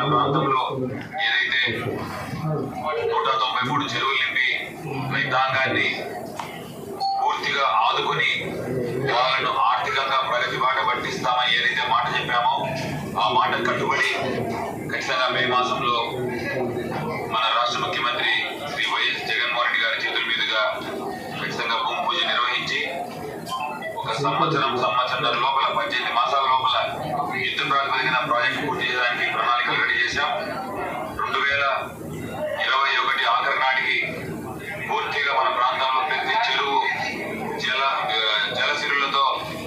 ప్రాంతంలో ఏదైతే నూట తొంభై మూడు చెరువులు నింపి రైతాంగాన్ని పూర్తిగా ఆదుకుని వాళ్ళను ఆర్థికంగా ప్రగతి బాట పట్టిస్తామని ఏదైతే మాట చెప్పామో ఆ మాట కట్టుబడి ఖచ్చితంగా మే మాసంలో మన రాష్ట్ర ముఖ్యమంత్రి శ్రీ వైఎస్ జగన్మోహన్ రెడ్డి గారి చేతుల మీదుగా ఖచ్చితంగా భూమి పూజ నిర్వహించి ఒక సంవత్సరం సంవత్సరం లోపల పద్దెనిమిది మాసాల లోపల యుద్ధ ప్రాతిపదికన ప్రాజెక్టు పూర్తి చేయడానికి ప్రణాళికలు రెడీ చేశాం రెండు వేల ఇరవై ఒకటి ఆఖరి నాటికి పూర్తిగా మన ప్రాంతంలో ప్రతి చెరువు జల జలసిరులతో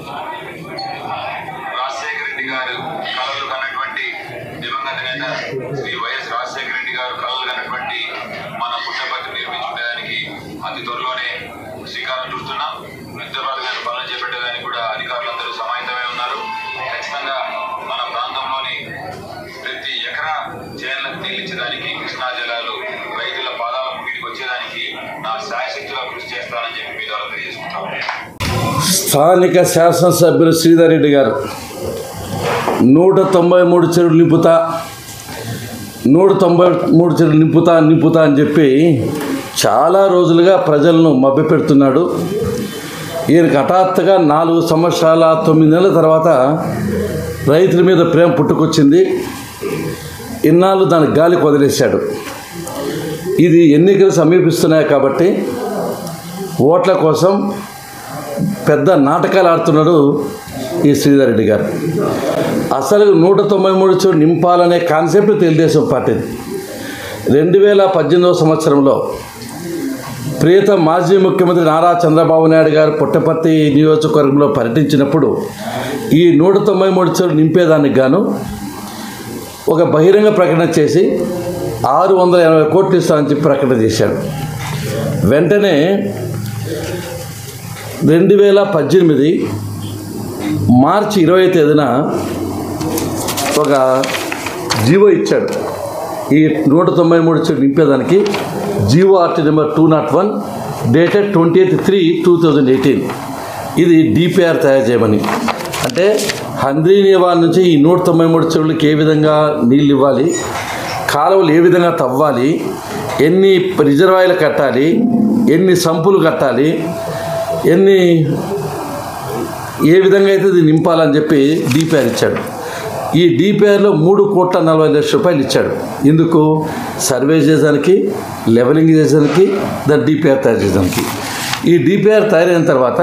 రాజశేఖర రెడ్డి గారు కళలు కన్నటువంటి దివంగత నేత శ్రీ వైఎస్ రాజశేఖర రెడ్డి గారు కళలు కన్నటువంటి మన పుట్టపత్రి నిర్మించుకోవడానికి అతి త్వరలోనే శ్రీకారం చుడుతున్నాం నిద్రపాటు గారి పనులు చేపట్టేదానికి కూడా అధికారులందరూ సమాహితమై ఉన్నారు ఖచ్చితంగా మన ప్రాంతంలోని ప్రతి ఎకరా చేనులకు నీళ్ళించడానికి కృష్ణా జలాలు రైతుల పాదాల ముగిడికి వచ్చేదానికి నా శాయశక్తిగా కృషి చేస్తానని చెప్పి మీ ద్వారా తెలియజేసుకుంటాను స్థానిక శాసనసభ్యులు శ్రీధర్ రెడ్డి గారు నూట తొంభై మూడు చెరువులు నింపుతా నూట తొంభై మూడు చెరువులు నింపుతా నింపుతా అని చెప్పి చాలా రోజులుగా ప్రజలను మభ్యపెడుతున్నాడు ఈయనకు హఠాత్తుగా నాలుగు సంవత్సరాల తొమ్మిది నెలల తర్వాత రైతుల మీద ప్రేమ పుట్టుకొచ్చింది ఇన్నాళ్ళు దాని గాలికి వదిలేశాడు ఇది ఎన్నికలు సమీపిస్తున్నాయి కాబట్టి ఓట్ల కోసం పెద్ద నాటకాలు ఆడుతున్నాడు ఈ శ్రీధర్ రెడ్డి గారు అసలు నూట తొంభై మూడు చోటు నింపాలనే కాన్సెప్ట్ తెలుగుదేశం పార్టీది రెండు వేల పద్దెనిమిదవ సంవత్సరంలో ప్రియత మాజీ ముఖ్యమంత్రి నారా చంద్రబాబు నాయుడు గారు పుట్టపర్తి నియోజకవర్గంలో పర్యటించినప్పుడు ఈ నూట తొంభై మూడు చోటు నింపేదానికి గాను ఒక బహిరంగ ప్రకటన చేసి ఆరు వందల ఎనభై కోట్లు ఇస్తామని చెప్పి ప్రకటన చేశాడు వెంటనే రెండు వేల పద్దెనిమిది మార్చి ఇరవై తేదీన ఒక జీవో ఇచ్చాడు ఈ నూట తొంభై మూడు చెట్లు నింపేదానికి GO RT number two not one dated twenty eight three two thousand eighteen ఇది డిపిఆర్ తయారు చేయమని అంటే హంద్రీనివాల్ నుంచి ఈ నూట తొంభై మూడు చెరువులకి ఏ విధంగా నీళ్ళు ఇవ్వాలి కాలువలు ఏ విధంగా తవ్వాలి ఎన్ని రిజర్వాయర్లు కట్టాలి ఎన్ని సంపులు కట్టాలి ఎన్ని ఏ విధంగా అయితే ఇది నింపాలని చెప్పి డిపిఆర్ ఇచ్చాడు ఈ డిపిఆర్లో మూడు కోట్ల నలభై లక్షల రూపాయలు ఇచ్చాడు ఎందుకు సర్వే చేయడానికి లెవెలింగ్ చేసేదానికి దాని డిపిఆర్ తయారు చేయడానికి ఈ డిపిఆర్ తయారైన తర్వాత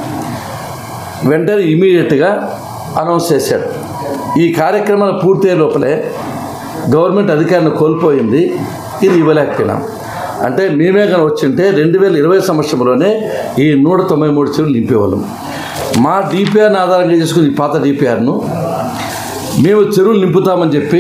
వెంటనే ఇమీడియట్గా అనౌన్స్ చేశాడు ఈ కార్యక్రమాలు పూర్తయ్యే లోపలే గవర్నమెంట్ అధికారాన్ని కోల్పోయింది ఇది ఇవ్వలేకపోయినాం అంటే మేమే కానీ వచ్చింటే రెండు వేల ఇరవై సంవత్సరంలోనే ఈ నూట తొంభై మూడు చెరువులు నింపేవాళ్ళం మా డిపిఆర్ని ఆధారంగా చేసుకుని ఈ పాత డిపిఆర్ను మేము చెరువులు నింపుతామని చెప్పి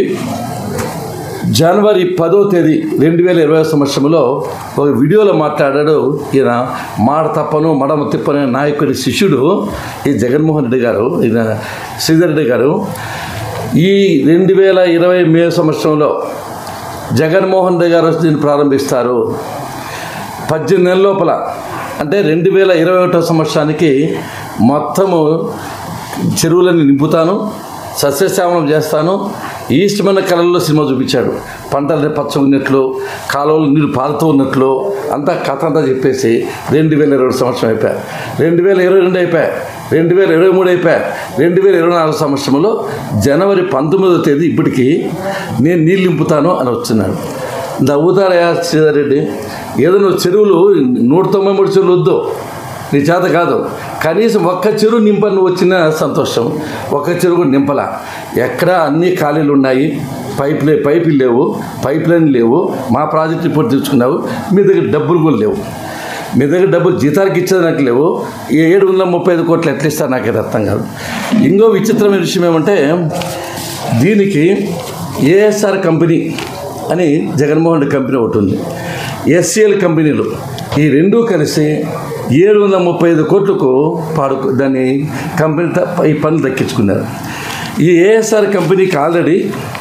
జనవరి పదో తేదీ రెండు వేల ఇరవై సంవత్సరంలో ఒక వీడియోలో మాట్లాడాడు ఈయన మాట తప్పను మడమ తిప్పని నాయకుడి శిష్యుడు ఈ జగన్మోహన్ రెడ్డి గారు ఈయన శ్రీధర్ రెడ్డి గారు ఈ రెండు వేల ఇరవై మే సంవత్సరంలో జగన్మోహన్ రెడ్డి గారు దీన్ని ప్రారంభిస్తారు పద్దెనిమిది నెలల లోపల అంటే రెండు వేల ఇరవై ఒకటో సంవత్సరానికి మొత్తము చెరువులన్నీ నింపుతాను సస్యశ్యామలం చేస్తాను ఈస్టమైన కళల్లో సినిమా చూపించాడు పంటలు పచ్చ ఉన్నట్లు కాలువలు నీరు పారుతూ ఉన్నట్లు అంతా కథ అంతా చెప్పేసి రెండు వేల ఇరవై సంవత్సరం అయిపోయా రెండు వేల ఇరవై రెండు అయిపోయా రెండు వేల ఇరవై మూడు అయిపోయా రెండు వేల ఇరవై నాలుగు సంవత్సరంలో జనవరి పంతొమ్మిదవ తేదీ ఇప్పటికీ నేను నీళ్ళు నింపుతాను అని వచ్చినాడు నవ్వుతారయా శ్రీధర్ రెడ్డి ఏదో నువ్వు చెరువులు నూట తొంభై మూడు చెరువులు వద్దు నీ చేత కాదు కనీసం ఒక్క చెరువు నింపని నువ్వు వచ్చిన సంతోషం ఒక్క చెరువు కూడా నింపలా ఎక్కడ అన్ని ఖాళీలు ఉన్నాయి పైప్ లే పైపులు లేవు పైప్ లైన్ లేవు మా ప్రాజెక్ట్ రిపోర్ట్ తెచ్చుకున్నావు మీ దగ్గర డబ్బులు కూడా లేవు మీ దగ్గర డబ్బులు జీతాలకు ఇచ్చేది నాకు లేవు ఈ ఏడు వందల ముప్పై ఐదు కోట్లు ఎట్లా ఇస్తారు నాకు ఇది అర్థం కాదు ఇంకో విచిత్రమైన విషయం ఏమంటే దీనికి ఏఎస్ఆర్ కంపెనీ అని జగన్మోహన్ రెడ్డి కంపెనీ ఒకటి ఉంది ఎస్సీఎల్ కంపెనీలు ఈ రెండూ కలిసి ఏడు వందల ముప్పై ఐదు కోట్లకు పాడు దాన్ని కంపెనీ త- ఈ పనులు దక్కించుకున్నారు ఈ ఏఎస్ఆర్ కంపెనీకి ఆల్రెడీ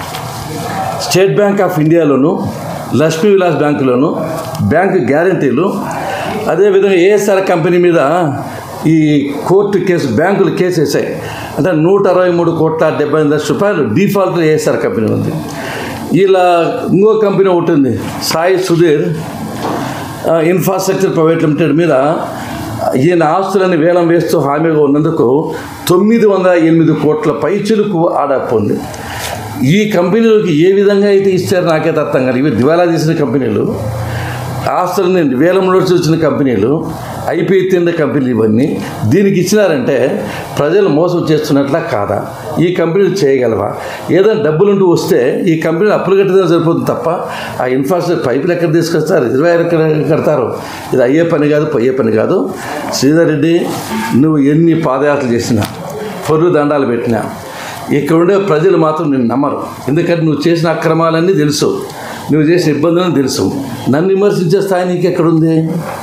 స్టేట్ బ్యాంక్ ఆఫ్ ఇండియాలోను లక్ష్మీ విలాస్ బ్యాంకులోను బ్యాంకు గ్యారంటీలు అదేవిధంగా ఏఎస్ఆర్ కంపెనీ మీద ఈ కోర్టు కేసు బ్యాంకులు కేసు వేసాయి అంటే నూట అరవై మూడు కోట్ల డెబ్బై ఎనిమిది లక్షల రూపాయలు డిఫాల్ట్ ఏఎస్ఆర్ కంపెనీ ఉంది ఇలా ఇంకో కంపెనీ ఒకటి ఉంది సాయి సుధీర్ ఆ, ఇన్ఫ్రాస్ట్రక్చర్ ప్రైవేట్ లిమిటెడ్ మీద ఈయన ఆస్తులని వేలం వేస్తూ హామీగా ఉన్నందుకు తొమ్మిది వందల ఎనిమిది కోట్ల పైచులకు ఆడప్పు ఉంది ఈ కంపెనీలకు ఏ విధంగా అయితే ఇచ్చారో నాకైతే అర్థం కాదు ఇవి దివాలా తీసిన కంపెనీలు ఆస్తులని వేలంలో చూసిన కంపెనీలు ఐపీఐ తిన్న కంపెనీలు ఇవన్నీ దీనికి ఇచ్చినారంటే ప్రజలు మోసం చేస్తున్నట్లా కాదా ఈ కంపెనీలు చేయగలవా ఏదైనా డబ్బులుంటూ వస్తే ఈ కంపెనీలు అప్పులు కట్టడం సరిపోతుంది తప్ప ఆ ఇన్ఫ్రాస్ట్రక్చర్ పైపులు ఎక్కడ తీసుకొస్తారు రిజర్వాయర్ ఎక్కడ కడతారు ఇది అయ్యే పని కాదు పోయే పని కాదు శ్రీధర్ రెడ్డి నువ్వు ఎన్ని పాదయాత్రలు చేసినా పొర్రు దండాలు పెట్టినా ఇక్కడ ఉండే ప్రజలు మాత్రం నేను నమ్మరు ఎందుకంటే నువ్వు చేసిన అక్రమాలన్నీ తెలుసు నువ్వు చేసిన ఇబ్బందులను తెలుసు నన్ను విమర్శించే స్థాయి నీకు ఎక్కడుంది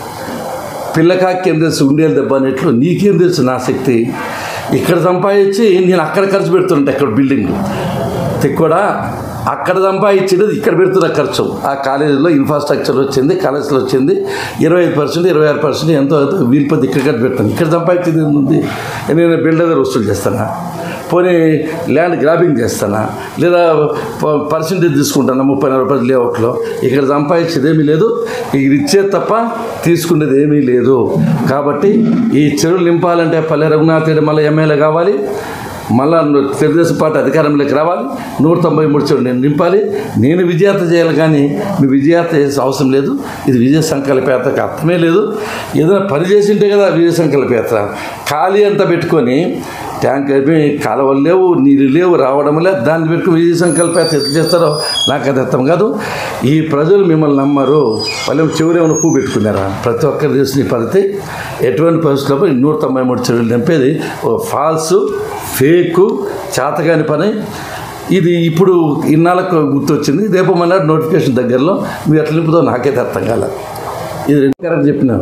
పిల్లకాకి ఏం తెలుసు ఉండేది దెబ్బ అనేట్లు నీకేం తెలుసు నా శక్తి ఇక్కడ సంపాదించి నేను అక్కడ ఖర్చు పెడుతుంటా ఇక్కడ బిల్డింగ్ కూడా అక్కడ సంపాదించేది ఇక్కడ పెడుతున్న ఖర్చు ఆ కాలేజీలో ఇన్ఫ్రాస్ట్రక్చర్ వచ్చింది కాలేజీలో వచ్చింది ఇరవై ఐదు పర్సెంట్ ఇరవై ఆరు పర్సెంట్ ఎంతో వీలిపోతే ఇక్కడ ఖర్చు పెడతాను ఇక్కడ సంపాదించేది ఉంది నేను బిల్డర్ వసూలు చేస్తానా పోనీ ల్యాండ్ గ్రాబింగ్ చేస్తానా లేదా ప- పర్సెంటేజ్ తీసుకుంటానా ముప్పై నలభై రూపాయలు లేఅవుట్లో ఇక్కడ సంపాదించేది ఏమీ లేదు ఇక్కడ ఇచ్చేది తప్ప తీసుకునేది ఏమీ లేదు కాబట్టి ఈ చెరువులు నింపాలంటే పల్లె రఘునాథ్ రెడ్డి మళ్ళీ ఎమ్మెల్యే కావాలి మళ్ళా ను- తెలుగుదేశం పార్టీ అధికారంలోకి రావాలి నూట తొంభై మూడు చెరువులు నేను నింపాలి నేను విజయాత్ర చేయాలి కానీ మీ విజయాత్ర చేసే అవసరం లేదు ఇది విజయ సంకల్ప యాత్రకు అర్థమే లేదు ఏదైనా పని చేసి ఉంటే కదా విజయ సంకల్ప యాత్ర ఖాళీ అంతా పెట్టుకొని ట్యాంక్ అయిపోయి కాలువలు లేవు నీళ్ళు లేవు రావడం లేదు దాన్ని పెట్టుకుని విజయ సంకల్ప యాత్ర ఎట్లా చేస్తారో నాకు అది అర్థం కాదు ఈ ప్రజలు మిమ్మల్ని నమ్మరు వాళ్ళు చెవులేమైనా పువ్వు పెట్టుకున్నారా ప్రతి ఒక్కరు చేసిన ఈ పద్ధతి ఎటువంటి పరిస్థితుల్లో నూట తొంభై మూడు చెరువులు నింపేది ఓ ఫాల్స్ ఫేకు చేతగాని పని ఇది ఇప్పుడు ఇన్నాళ్ళకు గుర్తొచ్చింది రేపు మన్నాడు నోటిఫికేషన్ దగ్గరలో మీరు ఎట్లా నింపుదో నాకైతే అర్థం కాల ఇది రెండు కరెక్ట్ చెప్పినాను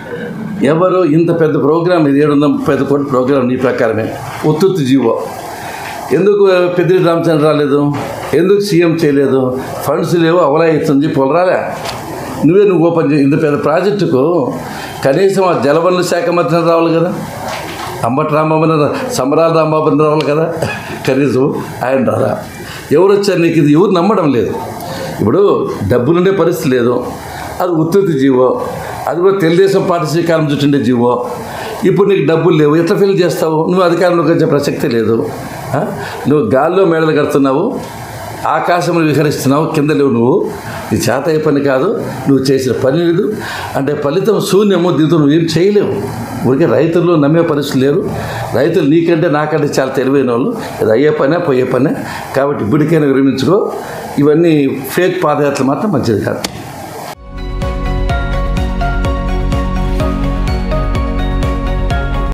ఎవరు ఇంత పెద్ద ప్రోగ్రామ్ ఇది ఏడు వందల ముప్పై ఐదు కోట్ల ప్రోగ్రామ్ నీ ప్రకారమే ఉత్తుత్తి జీవో ఎందుకు పెద్దిరెడ్డి రామచంద్ర రాలేదు ఎందుకు సీఎం చేయలేదు ఫండ్స్ లేవు అవలాయిస్తుంది పొలరాలే నువ్వే నువ్వు ఓపెన్ చేయి ఇంత పెద్ద ప్రాజెక్టుకు కనీసం ఆ జలవనరుల శాఖ మంత్రి రావాలి కదా అంబటి రాంబాబు సమరాల రాంబాబు రావాలి కదా కనీసం ఆయన రారా ఎవరు వచ్చారు నీకు ఇది ఎవరు నమ్మడం లేదు ఇప్పుడు డబ్బులుండే పరిస్థితి లేదు అది ఉత్పత్తి జీవో అది కూడా తెలుగుదేశం పార్టీ శ్రీకారం చుట్టుండే జీవో ఇప్పుడు నీకు డబ్బులు లేవు ఎట్లా ఫిల్ చేస్తావు నువ్వు అధికారంలోకి వచ్చే ప్రసక్తి లేదు ఆ? నువ్వు గాల్లో మేడలు కడుతున్నావు ఆకాశంలో విహరిస్తున్నావు కింద లేవు నువ్వు నీ చేత అయ్యే పని కాదు నువ్వు చేసిన పని లేదు అంటే ఫలితం శూన్యము దీంతో నువ్వు ఏం చేయలేవు ఊరికే రైతులు నమ్మే పరిస్థితి లేరు రైతులు నీకంటే నాకంటే చాలా తెలివైన వాళ్ళు ఇది అయ్యే పనే పోయే పనే కాబట్టి ఇప్పటికైనా విరమించుకో ఇవన్నీ ఫేక్ పాదయాత్రలు మాత్రం మంచిది కాదు